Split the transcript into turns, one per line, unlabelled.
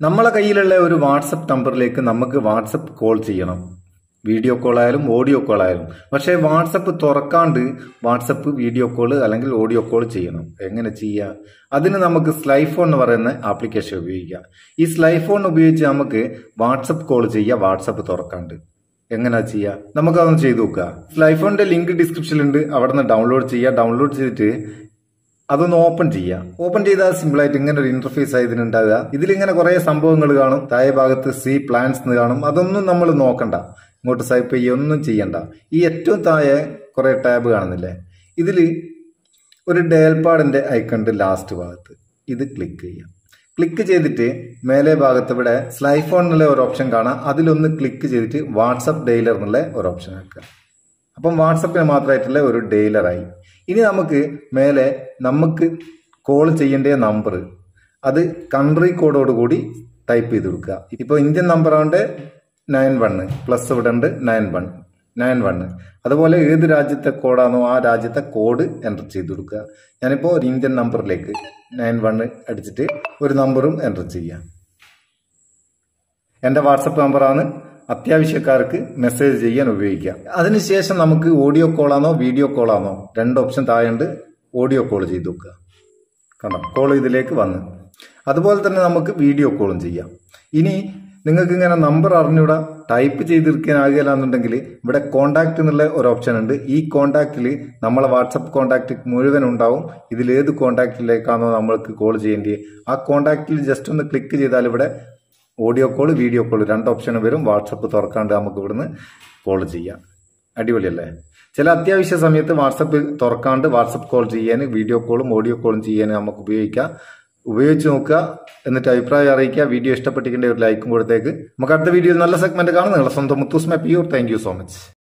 നമ്മളെ കയ്യിലുള്ള ഒരു വാട്സപ്പ് നമ്പറിലേക്ക് നമുക്ക് വാട്സപ്പ് കോൾ ചെയ്യണം വീഡിയോ കോൾ ആയാലും ഓഡിയോ കോൾ ആയാലും പക്ഷേ വാട്സപ്പ് തുറക്കാണ്ട് വാട്സപ്പ് വീഡിയോ കോൾ അല്ലെങ്കിൽ ഓഡിയോ കോൾ ചെയ്യണം എങ്ങനെ ചെയ്യുക അതിന് നമുക്ക് സ്ലൈഫോൺ എന്ന് പറയുന്ന ആപ്ലിക്കേഷൻ ഉപയോഗിക്കാം ഈ സ്ലൈഫോൺ ഉപയോഗിച്ച് നമുക്ക് വാട്സപ്പ് കോൾ ചെയ്യുക വാട്സപ്പ് തുറക്കാണ്ട് എങ്ങനെയാ ചെയ്യുക നമുക്കതൊന്ന് ചെയ്തു നോക്കുക സ്ലൈഫോണിന്റെ ലിങ്ക് ഡിസ്ക്രിപ്ഷനിലുണ്ട് അവിടെ നിന്ന് ഡൗൺലോഡ് ചെയ്യുക ഡൗൺലോഡ് ചെയ്തിട്ട് അതൊന്ന് ഓപ്പൺ ചെയ്യാം ഓപ്പൺ ചെയ്താൽ സിമ്പിൾ ആയിട്ട് ഇങ്ങനെ ഒരു ഇന്റർഫേസ് ആയി ഇതിനുണ്ടാകുക ഇതിലിങ്ങനെ കുറെ സംഭവങ്ങൾ കാണും താഴെ ഭാഗത്ത് സി പ്ലാൻസ് എന്ന് കാണും അതൊന്നും നമ്മൾ നോക്കണ്ട ഇങ്ങോട്ട് സ്വൈപ്പ് ചെയ്യുക ഒന്നും ചെയ്യണ്ട ഈ ഏറ്റവും താഴെ കുറെ ടാബ് കാണുന്നില്ലേ ഇതിൽ ഒരു ഡയൽപാഡിന്റെ ഐക്കണ്ട് ലാസ്റ്റ് ഭാഗത്ത് ഇത് ക്ലിക്ക് ചെയ്യാം ക്ലിക്ക് ചെയ്തിട്ട് മേലെ ഭാഗത്ത് ഇവിടെ സ്ലൈഫോൺ എന്നുള്ള ഒരു ഓപ്ഷൻ കാണാം അതിലൊന്ന് ക്ലിക്ക് ചെയ്തിട്ട് വാട്സപ്പ് ഡെയിലർ എന്നുള്ള ഒരു ഓപ്ഷൻ ആക്കുക അപ്പം വാട്സപ്പിന് മാത്രമായിട്ടുള്ള ഒരു ഡെയിലറായി ഇനി നമുക്ക് മേലെ നമുക്ക് കോൾ ചെയ്യേണ്ട നമ്പർ അത് കൺട്രി കോഡോട് കൂടി ടൈപ്പ് ചെയ്ത് കൊടുക്കുക ഇപ്പോൾ Indian number and nine one plus ഇവിടെ ഉണ്ട് നയൻ വൺ നയൻ വണ്ണ് അതുപോലെ ഏത് രാജ്യത്തെ കോഡാണോ ആ രാജ്യത്തെ കോഡ് എൻ്റർ ചെയ്ത് കൊടുക്കുക ഞാനിപ്പോൾ ഒരു ഇന്ത്യൻ നമ്പറിലേക്ക് നയൻ വണ്ണ് അടിച്ചിട്ട് ഒരു നമ്പറും എൻ്റർ ചെയ്യാം എൻ്റെ വാട്സപ്പ് നമ്പറാണ് അത്യാവശ്യക്കാർക്ക് മെസ്സേജ് ചെയ്യാൻ ഉപയോഗിക്കാം അതിനുശേഷം നമുക്ക് ഓഡിയോ കോളാണോ വീഡിയോ കോളാണോ രണ്ട് ഓപ്ഷൻ താഴെയുണ്ട് ഓഡിയോ കോൾ ചെയ്ത് നോക്കുക കണ്ടോ കോൾ ഇതിലേക്ക് വന്ന് അതുപോലെ തന്നെ നമുക്ക് വീഡിയോ കോളും ചെയ്യാം ഇനി നിങ്ങൾക്ക് ഇങ്ങനെ നമ്പർ അറിഞ്ഞൂടാ ടൈപ്പ് ചെയ്തിരിക്കാനാകില്ല എന്നുണ്ടെങ്കിൽ ഇവിടെ കോണ്ടാക്ട് എന്നുള്ള ഒരു ഓപ്ഷൻ ഉണ്ട് ഈ കോണ്ടാക്റ്റിൽ നമ്മളെ വാട്സപ്പ് കോണ്ടാക്ട് മുഴുവൻ ഉണ്ടാവും ഇതിൽ ഏത് കോണ്ടാക്റ്റിലേക്കാണോ നമ്മൾക്ക് കോൾ ചെയ്യേണ്ടത് ആ കോണ്ടാക്റ്റിൽ ജസ്റ്റ് ഒന്ന് ക്ലിക്ക് ചെയ്താൽ ഇവിടെ ഓഡിയോ കോൾ വീഡിയോ കോൾ രണ്ട് ഓപ്ഷൻ വരും വാട്സപ്പ് തുറക്കാണ്ട് നമുക്ക് ഇവിടുന്ന് കോൾ ചെയ്യാം അടിപൊളിയല്ലേ ചില അത്യാവശ്യ സമയത്ത് വാട്സപ്പ് തുറക്കാണ്ട് വാട്സപ്പ് കോൾ ചെയ്യാൻ വീഡിയോ കോളും ഓഡിയോ കോളും ചെയ്യാൻ നമുക്ക് ഉപയോഗിക്കാം ഉപയോഗിച്ച് നോക്കുക എന്നിട്ട് അഭിപ്രായം അറിയിക്കുക വീഡിയോ ഇഷ്ടപ്പെട്ടിട്ടുണ്ടെങ്കിൽ ഒരു ലൈക്കും കൊടുത്തേക്ക് നമുക്ക് അടുത്ത വീഡിയോയിൽ നല്ല സെഗ്മെന്റ് കാണാം നിങ്ങളുടെ സ്വന്തം Muthoos map your thank you so much